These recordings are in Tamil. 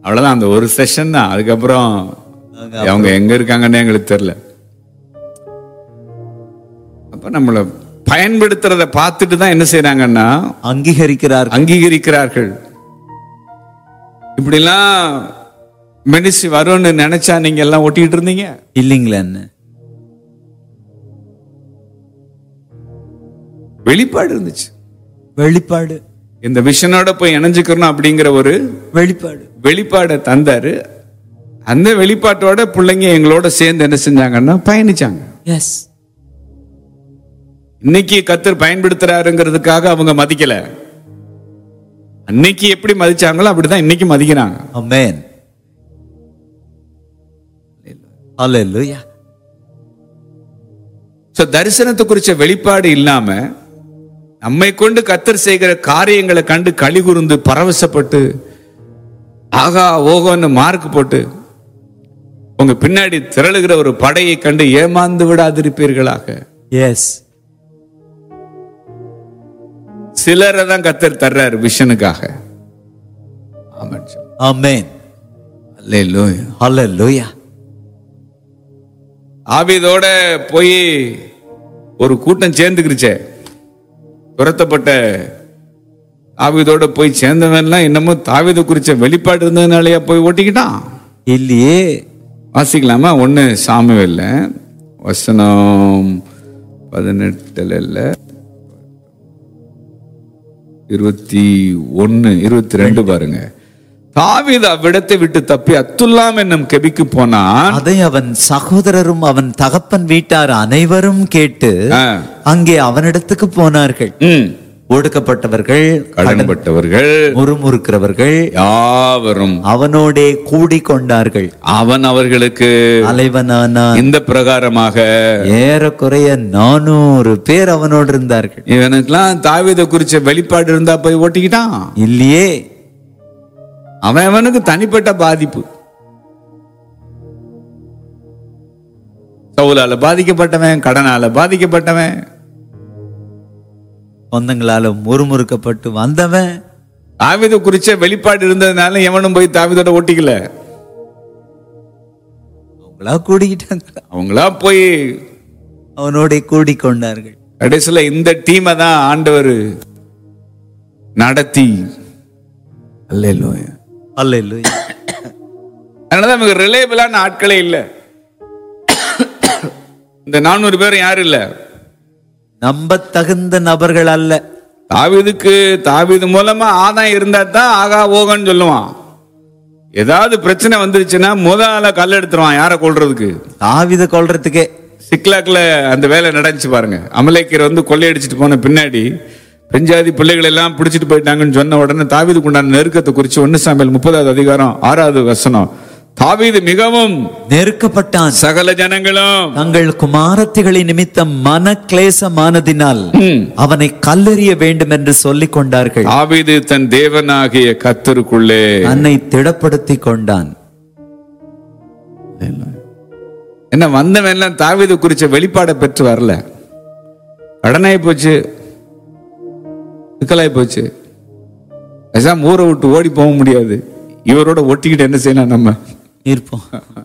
அவ்வளவுதான் அந்த ஒரு செஷன் தான் அதுக்கப்புறம் அவங்க எங்க இருக்காங்கன்னு எங்களுக்கு தெரியல அப்ப நம்மள பயன்படுத்துறத பார்த்துட்டு தான் என்ன செய்றாங்கன்னா அங்கீகரிக்கிறார்கள் அங்கீகரிக்கிறார்கள் இப்படிலாம் மெடிசி வரும்னு நினைச்சா நீங்க எல்லாம் ஒட்டிட்டு இருந்தீங்க இல்லைங்களா என்ன வெளிப்பாடு இருந்துச்சு வெளிப்பாடு இந்த விஷனோட போய் இணைஞ்சுக்கணும் அப்படிங்கிற ஒரு வெளிப்பாடு வெளிப்பாடை தந்தாரு அந்த வெளிப்பாட்டோட பிள்ளைங்க எங்களோட சேர்ந்து என்ன செஞ்சாங்கன்னா பயணிச்சாங்க எஸ் இன்னைக்கு கத்தர் பயன்படுத்துறாருங்கிறதுக்காக அவங்க மதிக்கல அன்னைக்கு எப்படி மதிச்சாங்களோ அப்படிதான் இன்னைக்கு மதிக்கிறாங்க அமேன் ஹalleluya சோ தரிசனத்தை குறிச்ச வெளிப்பாடு இல்லாம நம்மை கொண்டு கத்தர் செய்கிற காரியங்களை கண்டு கலிகுருந்து பரவசப்பட்டு ஆகா ஓகோன்னு மார்க் போட்டு உங்க பின்னாடி திரளுகிற ஒரு படையை கண்டு ஏமாந்து விடாதிருப்பீர்களாக எஸ் சிலரை தான் கத்தர் தர்றாரு விஷனுக்காக ஆமாம் சார். அமேன் அல்லேலூயா. ஹalleluya ஆபீதோட போய் ஒரு கூட்டம் சேர்ந்துக்கிருச்சே துரத்தப்பட்ட ஆபீதோட போய் சேர்ந்தவன்லாம் என்னமோ தாவீதை குறிச்ச வெளிப்பாடு இருந்ததுனாலயா போய் ஓட்டிக்கிட்டான் இல்லையே வாசிக்கலாமா ஒன்று சாமுவேல்ல வசனம் பதினெட்டுல இல்ல இருபத்தி ஒன்னு இருபத்தி ரெண்டு பாருங்க தாவீது அவ்விடத்தை விட்டு தப்பி அத்துல்லாம் என்னும் கெபிக்கு போனான் அதை அவன் சகோதரரும் அவன் தகப்பன் வீட்டார் அனைவரும் கேட்டு ஆ. அங்கே அவனிடத்துக்கு போனார்கள் ம். ஒடுக்கப்பட்டவர்கள் கடன்பட்டவர்கள் முறுமுறுக்கிறவர்கள் யாவரும் அவனோடே கூடி கொண்டார்கள் அவன் அவர்களுக்கு தலைவனானான் இந்த பிரகாரமாக ஏறக்குறைய நானூறு பேர் அவனோடு இருந்தார்கள் இவனுக்கெல்லாம் தாவீதை குறிச்ச வெளிப்பாடு இருந்தா போய் ஓட்டிக்கிட்டான் இல்லையே அவன் அவனுக்கு தனிப்பட்ட பாதிப்பு சவுலால பாதிக்கப்பட்டவன் கடனால பாதிக்கப்பட்டவன் சொந்தங்களால முறுமுறுக்கப்பட்டு வந்தவன் தாவீது குறிச்ச வெளிப்பாடு இருந்ததுனால எவனும் போய் தாவீதோட ஓட்டிக்கல அவங்களா கூடிக்கிட்டாங்க அவங்களா போய் அவனோட கூடி கொண்டார்கள் கடைசியில இந்த டீமை தான் ஆண்டவர் நடத்தி அல்லேலூயா அல்லேலூயா அதனாலதான் நமக்கு ரிலேபிளான ஆட்களே இல்ல இந்த நானூறு பேர் யாரும் இல்ல நம்ப தகுந்த நபர்கள் அல்ல தாவீதுக்கு தாவீது மூலமா ஆதாயம் இருந்தா தான் ஆகா ஓகன்னு சொல்லுவான் ஏதாவது பிரச்சனை வந்துருச்சுன்னா முதல்ல கல் எடுத்துருவான் யாரை கொல்றதுக்கு தாவித கொள்றதுக்கே சிக்லாக்ல அந்த வேலை நடந்துச்சு பாருங்க அமலேக்கர் வந்து கொள்ளையடிச்சிட்டு போன பின்னாடி பெஞ்சாதி பிள்ளைகள் எல்லாம் பிடிச்சிட்டு போயிட்டாங்கன்னு சொன்ன உடனே தாவீதுக்கு உண்டான நெருக்கத்தை குறிச்சு ஒன்னு சாமியல் முப்பதாவது அதிகாரம் ஆறாவது வசனம் தாவீது மிகவும் நெருக்கப்பட்டான் சகல ஜனங்களும் தங்கள் குமாரத்திகளை நிமித்தம் மன கிளேசமானதினால் ம், அவனை கல்லெறிய வேண்டும் என்று சொல்லிக் கொண்டார்கள் தாவீது தன் தேவனாகிய கத்தருக்குள்ளே தன்னை திடப்படுத்திக் கொண்டான் என்ன வந்தவன் எல்லாம் தாவீது குறிச்ச வெளிப்பாடை பெற்று வரல கடனாய் போச்சு சிக்கலாய் போச்சு பேசாம ஊரை விட்டு ஓடி போக முடியாது இவரோட ஒட்டிக்கிட்டு என்ன செய்யலாம் நம்ம இருப்போம்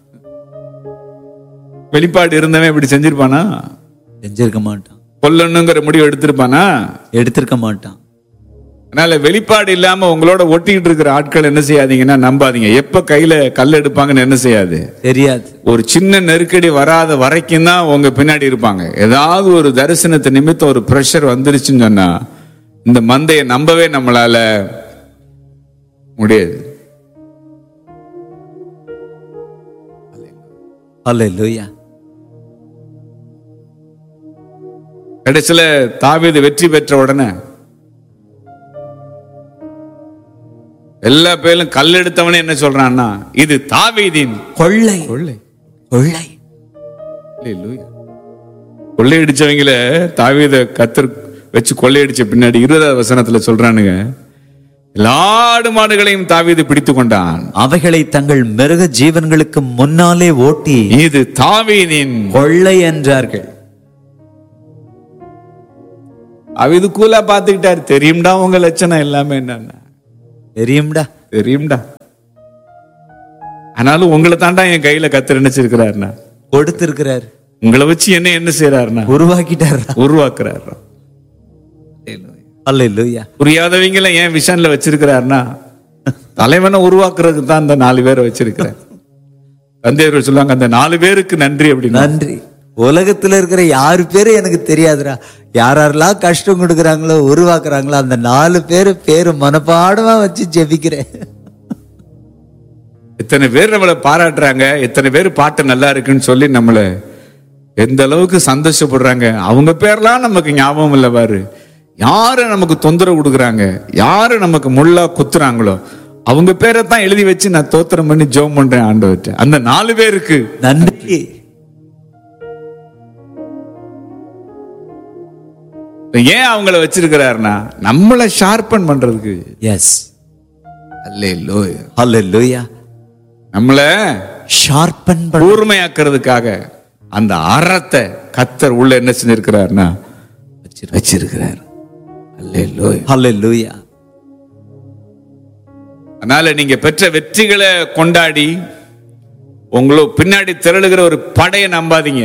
வெளிப்பாடு இருந்தவன் இப்படி செஞ்சிருப்பானா செஞ்சிருக்க மாட்டான் கொல்லணுங்கிற முடிவு எடுத்திருப்பானா எடுத்திருக்க மாட்டான் அதனால வெளிப்பாடு இல்லாம உங்களோட ஒட்டிக்கிட்டு இருக்கிற ஆட்கள் என்ன செய்யாதீங்கன்னா நம்பாதீங்க எப்ப கையில கல் எடுப்பாங்கன்னு என்ன செய்யாது தெரியாது ஒரு சின்ன நெருக்கடி வராத வரைக்கும் தான் உங்க பின்னாடி இருப்பாங்க ஏதாவது ஒரு தரிசனத்தை நிமித்தம் ஒரு பிரஷர் வந்துருச்சுன்னு சொன்னா இந்த மந்தையை நம்பவே நம்மளால முடியாது அல்லேலூயா கடைசியில தாவீது வெற்றி பெற்ற உடனே எல்லா பேரும் கல் எடுத்தவனே என்ன சொல்றான்னா இது தாவீதின் கொள்ளை கொள்ளை கொள்ளை அல்லேலூயா. கொள்ளையடிச்சவங்கள தாவீத கத்தர் வச்சு கொள்ளையடிச்ச பின்னாடி இருபதாவது வசனத்துல சொல்றானுங்க எல்லா ஆடு மாடுகளையும் தாவீது பிடித்து கொண்டான் அவைகளை தங்கள் மிருக ஜீவன்களுக்கு முன்னாலே ஓட்டி இது தாவீதின் கொள்ளை என்றார்கள் அவிது கூலா பாத்துக்கிட்டாரு தெரியும்டா உங்க லட்சணம் எல்லாமே என்னன்னா தெரியும்டா தெரியும்டா ஆனாலும் உங்களை தாண்டா என் கையில கத்தர் நினைச்சிருக்கிறாருண்ணா கொடுத்திருக்கிறார் உங்களை வச்சு என்ன என்ன செய்யறாருண்ணா உருவாக்கிட்டார் உருவாக்குறாரு அல்லேலூயா புரியாதவங்கள ஏன் விஷன்ல வச்சிருக்கிறாருன்னா தலைவனை உருவாக்குறதுக்கு தான் அந்த நாலு பேரை வச்சிருக்கிறார் தந்தையர்கள் சொல்லுவாங்க அந்த நாலு பேருக்கு நன்றி அப்படின்னு நன்றி உலகத்துல இருக்கிற யாரு பேரு எனக்கு தெரியாதுடா யார் யாரெல்லாம் கஷ்டம் கொடுக்குறாங்களோ உருவாக்குறாங்களோ அந்த நாலு பேரு பேரு மனப்பாடமா வச்சு ஜெபிக்கிறேன் எத்தனை பேர் நம்மளை பாராட்டுறாங்க எத்தனை பேர் பாட்டு நல்லா இருக்குன்னு சொல்லி நம்மளை எந்த அளவுக்கு சந்தோஷப்படுறாங்க அவங்க பேர்லாம் நமக்கு ஞாபகம் இல்லை பாரு யாரு நமக்கு தொந்தரவு கொடுக்குறாங்க யாரு நமக்கு முள்ளா குத்துறாங்களோ அவங்க பேரை தான் எழுதி வச்சு நான் தோத்திரம் பண்ணி ஜெபம் பண்றேன் ஆண்டவர்கிட்ட அந்த நாலு பேருக்கு நன்றி ஏன் அவங்கள வச்சிருக்கிறாருன்னா நம்மளை ஷார்பன் பண்றதுக்கு எஸ் அல்லே லோய் அல்லேலூயா நம்மள ஷார்பன் கூர்மையாக்குறதுக்காக அந்த அறத்தை கத்தர் உள்ள என்ன செஞ்சிருக்கிறாருன்னா வச்சிருக்கிறார் அல்லே லோய் அல்லேலூயா அதனால நீங்க பெற்ற வெற்றிகளை கொண்டாடி உங்களோ பின்னாடி திரளுகிற ஒரு படையை நம்பாதீங்க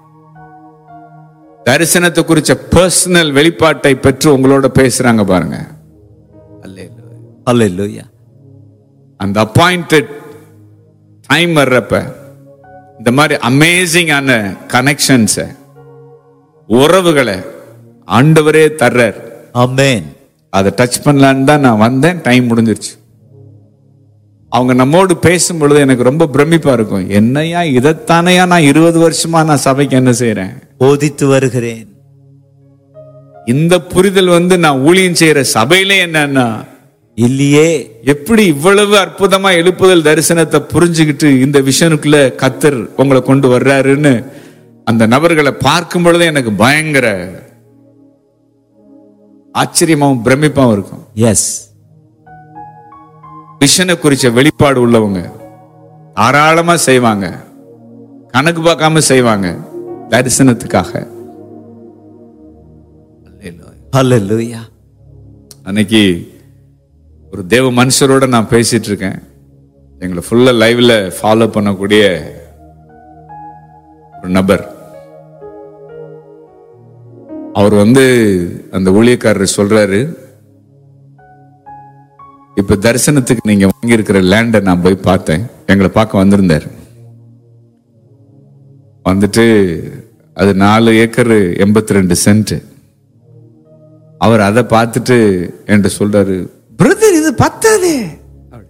தரிசனத்தை குறிச்ச பர்சனல் வெளிப்பாட்டை பெற்று உங்களோட பேசுறாங்க பாருங்க அல்லேலூயா அல்லேலூயா அந்த அப்பாயிண்டட் டைம் வர்றப்ப இந்த மாதிரி அமேசிங்கான கனெக்ஷன்ஸை உறவுகளை ஆண்டவரே தர்றார் ஆமென் அதை டச் பண்ணலான்னு தான் நான் வந்தேன் டைம் முடிஞ்சிருச்சு அவங்க நம்மோடு பேசும் பொழுது எனக்கு ரொம்ப பிரமிப்பா இருக்கும் என்னையா இதைத்தானையா நான் இருபது வருஷமா நான் சபைக்கு என்ன செய்றேன் போதித்து வருகிறேன் இந்த புரிதல் வந்து நான் ஊழியம் செய்யற சபையிலே என்னன்னா இல்லையே எப்படி இவ்வளவு அற்புதமா எழுப்புதல் தரிசனத்தை புரிஞ்சுக்கிட்டு இந்த விஷனுக்குள்ள கத்தர் உங்களை கொண்டு வர்றாருன்னு அந்த நபர்களை பார்க்கும் பொழுதே எனக்கு பயங்கர ஆச்சரியமாவும் பிரமிப்பாவும் இருக்கும் எஸ் விஷனை குறிச்ச வெளிப்பாடு உள்ளவங்க தாராளமா செய்வாங்க கணக்கு பார்க்காம செய்வாங்க தரிசனத்துக்காக அல்லேலூயா அன்னைக்கு ஒரு தேவ மனுஷரோட நான் பேசிட்டு இருக்கேன் எங்களை ஃபுல்லா லைவ்ல ஃபாலோ பண்ணக்கூடிய ஒரு நபர் அவர் வந்து அந்த ஊழியக்காரர் சொல்றாரு இப்ப தரிசனத்துக்கு நீங்க வாங்கியிருக்கிற லேண்டை நான் போய் பார்த்தேன் எங்களை பார்க்க வந்திருந்தார் வந்துட்டு அது நாலு ஏக்கர் எண்பத்தி ரெண்டு சென்ட் அவர் அதை பார்த்துட்டு என்கிட்ட சொல்றாரு பிரதர் இது பத்தாதே அப்படி.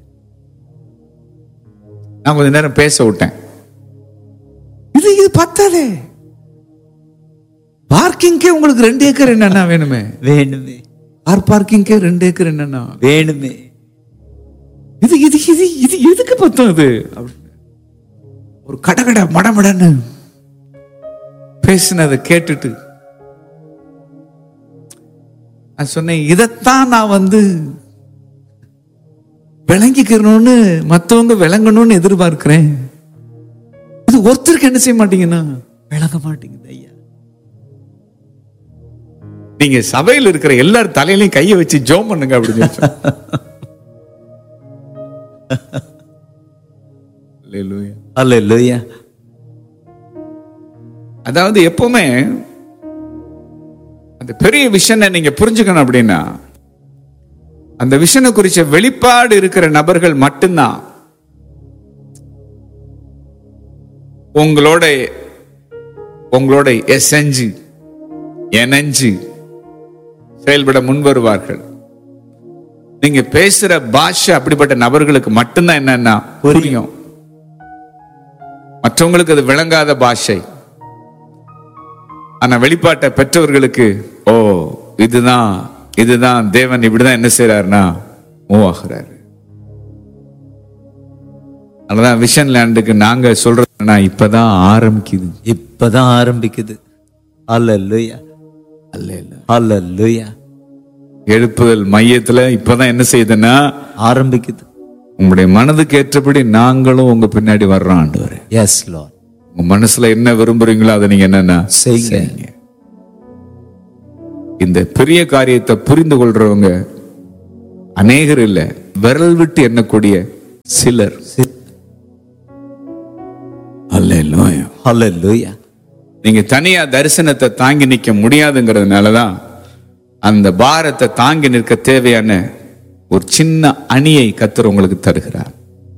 நான் கொஞ்ச நேரம் பேச விட்டேன் இது இது பத்தாதே பார்க்கிங்கே உங்களுக்கு ரெண்டு ஏக்கர் என்னன்னா வேணுமே வேணுமே கார் பார்க்கிங்கே ரெண்டு ஏக்கர் என்னன்னா வேணுமே இது இது இது இது எதுக்கு பத்தும் இது அப்படின்னு. ஒரு கடகட மடமடன்னு பேசினதை கேட்டுட்டு நான் சொன்னேன் இதைத்தான் நான் வந்து விளங்கிக்கணும்னு மத்தவங்க விளங்கணும்னு எதிர்பார்க்கிறேன் இது ஒருத்தருக்கு என்ன செய்ய மாட்டீங்கன்னா விளங்க மாட்டேங்குது ஐயா நீங்க சபையில் இருக்கிற எல்லார் தலையிலையும் கையை வச்சு ஜோம் பண்ணுங்க அப்படின்னு சொல்லிட்டேன். Hallelujah. அல்லேலூயா அதாவது எப்பவுமே அந்த பெரிய விஷனை நீங்க புரிஞ்சுக்கணும் அப்படின்னா அந்த விஷனை குறிச்ச வெளிப்பாடு இருக்கிற நபர்கள் மட்டும்தான் உங்களோட உங்களோட எசஞ்சு எனஞ்சு செயல்பட முன் வருவார்கள் நீங்க பேசுற பாஷை அப்படிப்பட்ட நபர்களுக்கு மட்டும்தான் என்னன்னா புரியும் மற்றவங்களுக்கு அது விளங்காத பாஷை ஆனா வெளிப்பாட்டை பெற்றவர்களுக்கு ஓ இதுதான் இதுதான் தேவன் இப்படிதான் என்ன செய்யறாருன்னா மூவ் ஆகுறாரு அதனாலதான் விஷன் லேண்டுக்கு நாங்க சொல்றதுன்னா இப்பதான் ஆரம்பிக்குது இப்பதான் ஆரம்பிக்குது அல்லேலூயா அல்ல இல்ல அல்லேலூயா எழுப்புதல் மையத்துல இப்பதான் என்ன செய்யுதுன்னா ஆரம்பிக்குது உங்களுடைய மனதுக்கு ஏற்றபடி நாங்களும் உங்க பின்னாடி வர்றோம் ஆண்டவரே எஸ் லார்ட் உங்க மனசுல என்ன விரும்புறீங்களோ அதை நீங்க என்னன்னா செய்யுங்க. இந்த பெரிய காரியத்தை புரிந்து கொள்றவங்க அநேகர் இல்ல விரல் விட்டு எண்ணக்கூடிய சிலர் ஹalleluya நீங்க தனியா தரிசனத்தை தாங்கி நிக்க முடியாதுங்கிறதுனால தான் அந்த பாரத்தை தாங்கி நிற்க தேவையான ஒரு சின்ன அணியை கத்தர் உங்களுக்கு தருகிறார்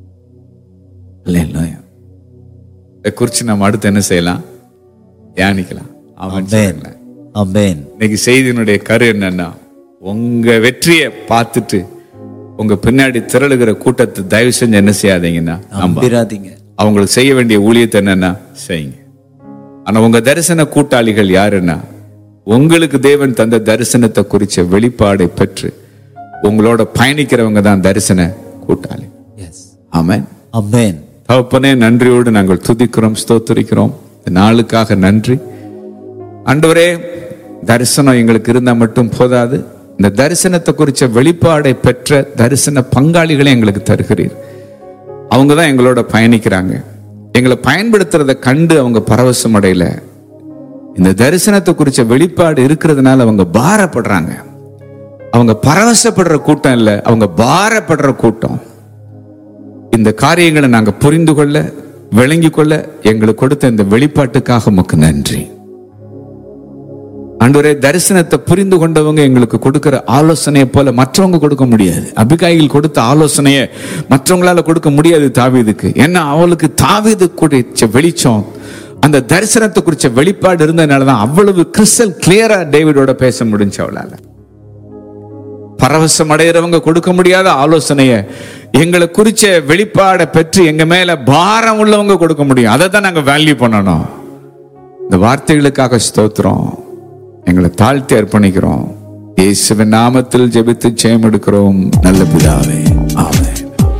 அல்லேலூயா. இதை குறித்து நம்ம அடுத்து என்ன செய்யலாம் தியானிக்கலாம் அவன் ஆமென் சொல்லுங்களேன். ஆமென் இன்னைக்கு செய்தியினுடைய கரு என்னன்னா உங்க வெற்றியை பார்த்துட்டு உங்க பின்னாடி திரளுகிற கூட்டத்தை தயவு செஞ்சு என்ன செய்யாதீங்கன்னா நம்ப நம்பிராதீங்க அவங்களுக்கு செய்ய வேண்டிய ஊழியத்தை என்னன்னா செய்யுங்க ஆனா உங்க தரிசன கூட்டாளிகள் யாருன்னா உங்களுக்கு தேவன் தந்த தரிசனத்தை குறிச்ச வெளிப்பாடை பெற்று உங்களோட பயணிக்கிறவங்க தான் தரிசன கூட்டாளி எஸ் ஆமென் ஆமென் தகப்பனே நன்றியோடு நாங்கள் துதிக்கிறோம் ஸ்தோத்திரிக்கிறோம் இந்த நாளுக்காக நன்றி ஆண்டவரே தரிசனம் எங்களுக்கு இருந்தா மட்டும் போதாது இந்த தரிசனத்தை குறிச்ச வெளிப்பாடை பெற்ற தரிசன பங்காளிகளை எங்களுக்கு தருகிறீர் அவங்க தான் எங்களோட பயணிக்கிறாங்க எங்களை பயன்படுத்துறத கண்டு அவங்க பரவசம் அடையல இந்த தரிசனத்தை குறிச்ச வெளிப்பாடு இருக்கிறதுனால அவங்க பாரப்படுறாங்க அவங்க பரவசப்படுற கூட்டம் இல்லை அவங்க பாரப்படுற கூட்டம் இந்த காரியங்களை நாங்க புரிந்து கொள்ள விளங்கி கொள்ள எங்களுக்கு கொடுத்த இந்த வெளிப்பாட்டுக்காக உமக்கு நன்றி ஆண்டவரே தரிசனத்தை புரிந்து கொண்டவங்க எங்களுக்கு கொடுக்கிற ஆலோசனையை போல மற்றவங்க கொடுக்க முடியாது அபிகாயில் கொடுத்த ஆலோசனையை மற்றவங்களால கொடுக்க முடியாது தாவீதுக்கு ஏன்னா அவளுக்கு தாவீது குறிச்ச வெளிச்சம் அந்த தரிசனத்தை குறிச்ச வெளிப்பாடு இருந்ததுனால தான் அவ்வளவு கிறிஸ்டல் கிளியரா டேவிடோட பேச முடிஞ்சு அவளால பரவசம் அடைகிறவங்க கொடுக்க முடியாத ஆலோசனைய எங்களை குறிச்ச வெளிப்பாடை பெற்று எங்க மேல பாரம் உள்ளவங்க கொடுக்க முடியும் அதை தான் நாங்க வேல்யூ பண்ணணும் இந்த வார்த்தைகளுக்காக ஸ்தோத்திரம் எங்களை தாழ்த்தி அர்ப்பணிக்கிறோம் இயேசுவின் நாமத்தில் ஜெபித்து ஜெயம் எடுக்கிறோம் நல்ல பிதாவே ஆமென்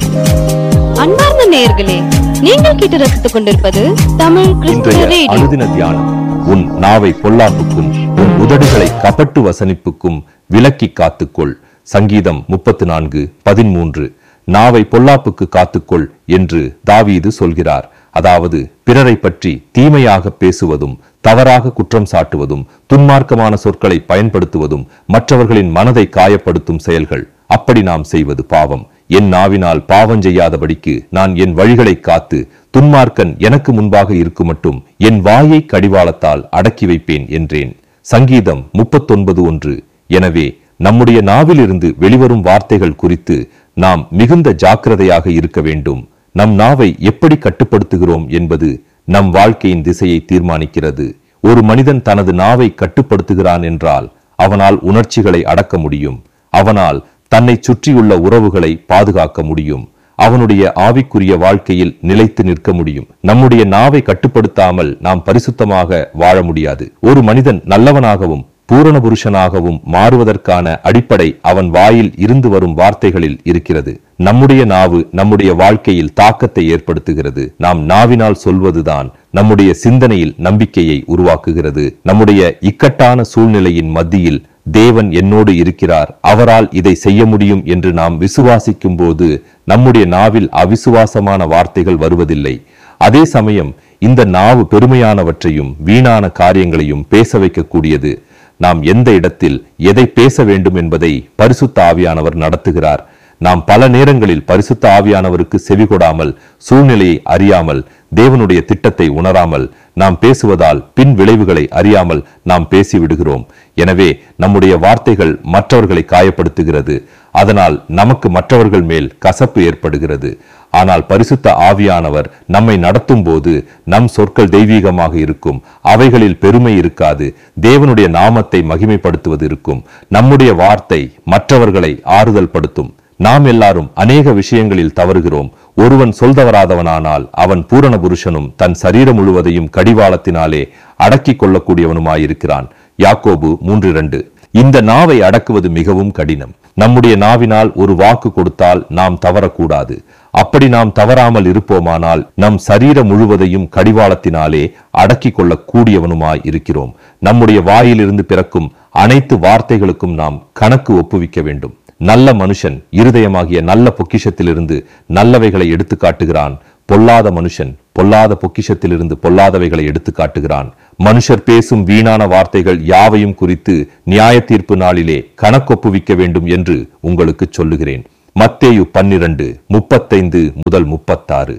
அன்பார்ந்த நேயர்களே நீங்கள் கேட்டு ரசித்துக் கொண்டிருப்பது தமிழ் கிறிஸ்துவ இன்றைய ரேடியோ அனுதின தியானம் உன் நாவை பொல்லாப்புக்கும் உன் உதடுகளை கபட்டு வசனிப்புக்கும் விலக்கி காத்துக்கொள் சங்கீதம் முப்பத்து நான்கு பதிமூன்று நாவை பொல்லாப்புக்கு காத்துக்கொள் என்று தாவீது சொல்கிறார் அதாவது பிறரை பற்றி தீமையாக பேசுவதும் தவறாக குற்றம் சாட்டுவதும் துன்மார்க்கமான சொற்களை பயன்படுத்துவதும் மற்றவர்களின் மனதை காயப்படுத்தும் செயல்கள் அப்படி நாம் செய்வது பாவம் என் நாவினால் பாவம் செய்யாதபடிக்கு நான் என் வழிகளை காத்து துன்மார்க்கன் எனக்கு முன்பாக இருக்குமட்டும் என் வாயை கடிவாளத்தால் அடக்கி வைப்பேன் என்றேன் சங்கீதம் முப்பத்தொன்பது ஒன்று எனவே நம்முடைய நாவிலிருந்து வெளிவரும் வார்த்தைகள் குறித்து நாம் மிகுந்த ஜாக்கிரதையாக இருக்க வேண்டும் நம் நாவை எப்படி கட்டுப்படுத்துகிறோம் என்பது நம் வாழ்க்கையின் திசையை தீர்மானிக்கிறது ஒரு மனிதன் தனது நாவை கட்டுப்படுத்துகிறான் என்றால் அவனால் உணர்ச்சிகளை அடக்க முடியும் அவனால் தன்னை சுற்றியுள்ள உறவுகளை பாதுகாக்க முடியும் அவனுடைய ஆவிக்குரிய வாழ்க்கையில் நிலைத்து நிற்க முடியும் நம்முடைய நாவை கட்டுப்படுத்தாமல் நாம் பரிசுத்தமாக வாழ முடியாது ஒரு மனிதன் நல்லவனாகவும் பூரண புருஷனாகவும் மாறுவதற்கான அடிப்படை அவன் வாயில் இருந்து வரும் வார்த்தைகளில் இருக்கிறது நம்முடைய நாவு நம்முடைய வாழ்க்கையில் தாக்கத்தை ஏற்படுத்துகிறது நாம் நாவினால் சொல்வதுதான் நம்முடைய சிந்தனையில் நம்பிக்கையை உருவாக்குகிறது நம்முடைய இக்கட்டான சூழ்நிலையின் மத்தியில் தேவன் என்னோடு இருக்கிறார் அவரால் இதை செய்ய முடியும் என்று நாம் விசுவாசிக்கும் போது நம்முடைய நாவில் அவிசுவாசமான வார்த்தைகள் வருவதில்லை அதே சமயம் இந்த நாவு பெருமையானவற்றையும் வீணான காரியங்களையும் பேச வைக்கக்கூடியது நாம் எந்த இடத்தில் எதை பேச வேண்டும் என்பதை பரிசுத்த ஆவியானவர் நடத்துகிறார் நாம் பல நேரங்களில் பரிசுத்த ஆவியானவருக்கு செவிகொடாமல் சூழ்நிலையை அறியாமல் தேவனுடைய திட்டத்தை உணராமல் நாம் பேசுவதால் பின் விளைவுகளை அறியாமல் நாம் பேசிவிடுகிறோம் எனவே நம்முடைய வார்த்தைகள் மற்றவர்களை காயப்படுத்துகிறது அதனால் நமக்கு மற்றவர்கள் மேல் கசப்பு ஏற்படுகிறது ஆனால் பரிசுத்த ஆவியானவர் நம்மை நடத்தும் போது நம் சொற்கள் தெய்வீகமாக இருக்கும் அவைகளில் பெருமை இருக்காது தேவனுடைய நாமத்தை மகிமைப்படுத்துவது இருக்கும் நம்முடைய வார்த்தை மற்றவர்களை ஆறுதல் படுத்தும் நாம் எல்லாரும் அநேக விஷயங்களில் தவறுகிறோம் ஒருவன் சொல்தவராதவனானால் அவன் பூரண புருஷனும் தன் சரீரம் முழுவதையும் கடிவாளத்தினாலே அடக்கிக் கொள்ளக்கூடியவனுமாயிருக்கிறான் யாக்கோபு மூன்று இரண்டு இந்த நாவை அடக்குவது மிகவும் கடினம் நம்முடைய நாவினால் ஒரு வாக்கு கொடுத்தால் நாம் தவறக்கூடாது அப்படி நாம் தவறாமல் இருப்போமானால் நம் சரீரம் முழுவதையும் கடிவாளத்தினாலே அடக்கிக் கொள்ளக் கூடியவனுமாய் இருக்கிறோம் நம்முடைய வாயிலிருந்து பிறக்கும் அனைத்து வார்த்தைகளுக்கும் நாம் கணக்கு ஒப்புவிக்க வேண்டும் நல்ல மனுஷன் இருதயமாகிய நல்ல பொக்கிஷத்திலிருந்து நல்லவைகளை எடுத்து காட்டுகிறான் பொல்லாத மனுஷன் பொல்லாத பொக்கிஷத்திலிருந்து பொல்லாதவைகளை எடுத்து காட்டுகிறான் மனுஷர் பேசும் வீணான வார்த்தைகள் யாவையும் குறித்து நியாய தீர்ப்பு நாளிலே கணக்கொப்புவிக்க வேண்டும் என்று உங்களுக்கு சொல்லுகிறேன் மத்தேயு பன்னிரண்டு முப்பத்தைந்து முதல் முப்பத்தாறு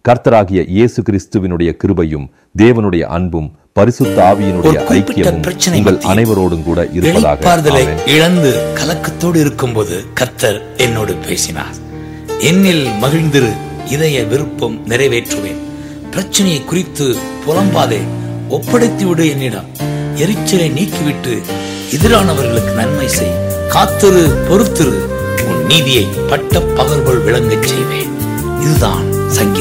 கர்த்தராகிய இயேசு கிறிஸ்துவினுடைய கிருபையும் தேவனுடைய அன்பும் பரிசுத்த ஆவியினுடைய ஒரு குறிப்பிட்ட ஐக்கியமும் பிரச்சனை உங்கள் மத்தியில் அனைவரோடும் கூட இருப்பதாக வெளிப்பார்தலை ஆமென். இழந்து கலக்கத்தோடு இருக்கும்போது கர்த்தர் என்னோடு பேசினார் என்னில் மகிழ்ந்திரு இதய விருப்பம் நிறைவேற்றுவேன் பிரச்சனையை குறித்து புலம்பாதே ஒப்படைத்து விடு என்னிடம் எரிச்சலை நீக்கிவிட்டு எதிரானவர்களுக்கு நன்மை செய் காத்திரு பொறுத்திரு உன் நீதியை பட்ட பகர்வுகள் விளங்கச் செய்வேன் இதுதான் சங்கீதம்